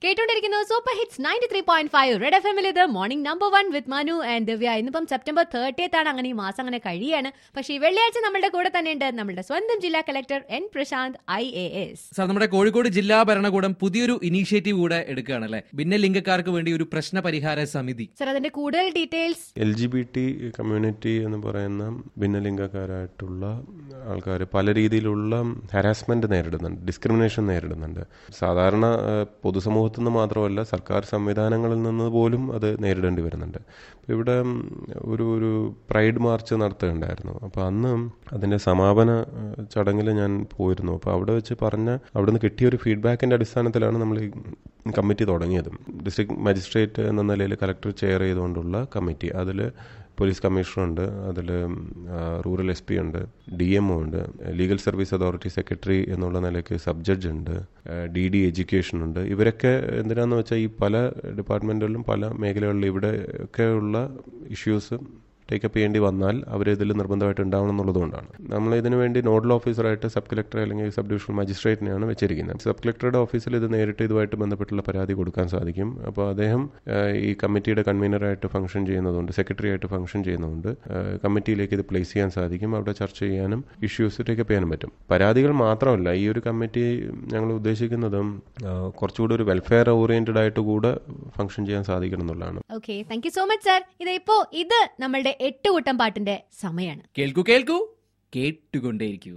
കേട്ടോണ്ടിരിക്കുന്നത് super hits ninety three point five red F എമ്മിൽ ഇത് morning number one with Manu and Divya ഇന്നിപ്പം September thirtieth ആണ് അങ്ങനെ ഈ മാസം അങ്ങനെ കഴിയാണ് പക്ഷേ ഈ വെള്ളിയാഴ്ച നമ്മുടെ കൂടെ തന്നെയുണ്ട് നമ്മുടെ സ്വന്തം ജില്ലാ collector N Prasanth I A S sir നമ്മുടെ കോഴിക്കോട് ജില്ലാ ഭരണകൂടം പുതിയൊരു ഇനീഷ്യേറ്റീവ് കൂടെ എടുക്കുകയാണല്ലേ ഭിന്നലിംഗക്കാർക്ക് വേണ്ടി ഒരു പ്രശ്ന പരിഹാര സമിതി സർ അതിന്റെ കൂടുതൽ details L G B T community എന്ന് പറയുന്ന ഭിന്നലിംഗക്കാരായിട്ടുള്ള ആൾക്കാർ പല രീതിയിലുള്ള ഹരാസ്മെന്റ് നേരിടുന്നുണ്ട് ഡിസ്ക്രിമിനേഷൻ നേരിടുന്നുണ്ട് സാധാരണ ഏഹ്, പൊതുസമൂഹത്തിൽ നിന്ന് മാത്രമല്ല സർക്കാർ സംവിധാനങ്ങളിൽ നിന്ന് പോലും അത് നേരിടേണ്ടി വരുന്നുണ്ട് ഇപ്പൊ ഇവിടെ ഉം, ഒരു ഒരു പ്രൈഡ് മാർച്ച് നടത്തുകയുണ്ടായിരുന്നു അപ്പോൾ അന്ന് അതിന്റെ സമാപന ചടങ്ങിൽ ഞാൻ പോയിരുന്നു അപ്പോൾ അവിടെ വെച്ച് പറഞ്ഞ അവിടുന്ന് കിട്ടിയ ഒരു ഫീഡ്ബാക്കിന്റെ അടിസ്ഥാനത്തിലാണ് നമ്മൾ ഈ കമ്മിറ്റി തുടങ്ങിയത് ഡിസ്ട്രിക്ട് മജിസ്ട്രേറ്റ് എന്ന നിലയിൽ കലക്ടർ ചെയർ ചെയ്തുകൊണ്ടുള്ള കമ്മിറ്റി അതിൽ പോലീസ് കമ്മീഷണറുണ്ട് അതിൽ റൂറൽ എസ് പി ഉണ്ട് ഡി എം ഒ ഉണ്ട് ലീഗൽ സർവീസ് അതോറിറ്റി സെക്രട്ടറി എന്നുള്ള നിലയ്ക്ക് സബ് ജഡ്ജ് ഉണ്ട് ഡി ഡി എഡ്യൂക്കേഷൻ ഉണ്ട് ഇവരൊക്കെ എന്തിനാന്ന് വെച്ചാൽ ഈ പല ഡിപ്പാർട്ട്മെന്റുകളിലും പല മേഖലകളിലും ഇവിടെ ഒക്കെയുള്ള ഇഷ്യൂസ് ടേക്കപ്പ് ചെയ്യേണ്ടി വന്നാൽ അവർ ഇതിൽ നിർബന്ധമായിട്ട് ഉണ്ടാവണം എന്നുള്ളതുകൊണ്ടാണ് നമ്മൾ ഇതിനു വേണ്ടി നോഡൽ ഓഫീസറായിട്ട് സബ് കളക്ടർ അല്ലെങ്കിൽ സബ് ഡിവിഷണൽ മജിസ്ട്രേറ്റിനെയാണ് വെച്ചിരിക്കുന്നത് സബ് കളക്ടറുടെ ഓഫീസിൽ ഇത് നേരിട്ട് ഇതുമായിട്ട് ബന്ധപ്പെട്ടുള്ള പരാതി കൊടുക്കാൻ സാധിക്കും അപ്പോൾ അദ്ദേഹം ആ, ഈ കമ്മിറ്റിയുടെ കൺവീനറായിട്ട് ഫംഗ്ഷൻ ചെയ്യുന്നതുകൊണ്ട് സെക്രട്ടറി ആയിട്ട് ഫംഗ്ഷൻ ചെയ്യുന്നതുകൊണ്ട് ആ, കമ്മിറ്റിയിലേക്ക് ഇത് പ്ലേസ് ചെയ്യാൻ സാധിക്കും അവിടെ ചർച്ച ചെയ്യാനും ഇഷ്യൂസ് ടേക്കപ്പ് ചെയ്യാനും പറ്റും പരാതികൾ മാത്രമല്ല ഈ ഒരു കമ്മിറ്റി ഞങ്ങൾ ഉദ്ദേശിക്കുന്നതും ആ, കുറച്ചുകൂടി ഒരു വെൽഫെയർ ഓറിയന്റഡ് ആയിട്ട് കൂടെ ഫംഗ്ഷൻ ചെയ്യാൻ സാധിക്കണം എന്നുള്ളതാണ് okay thank you so much sir ഇത് ഇപ്പോ ഇത് നമ്മളുടെ എട്ട് കൂട്ടം പാട്ടിന്റെ സമയമാണ് കേൾക്കൂ കേൾക്കൂ കേട്ടുകൊണ്ടേയിരിക്കൂ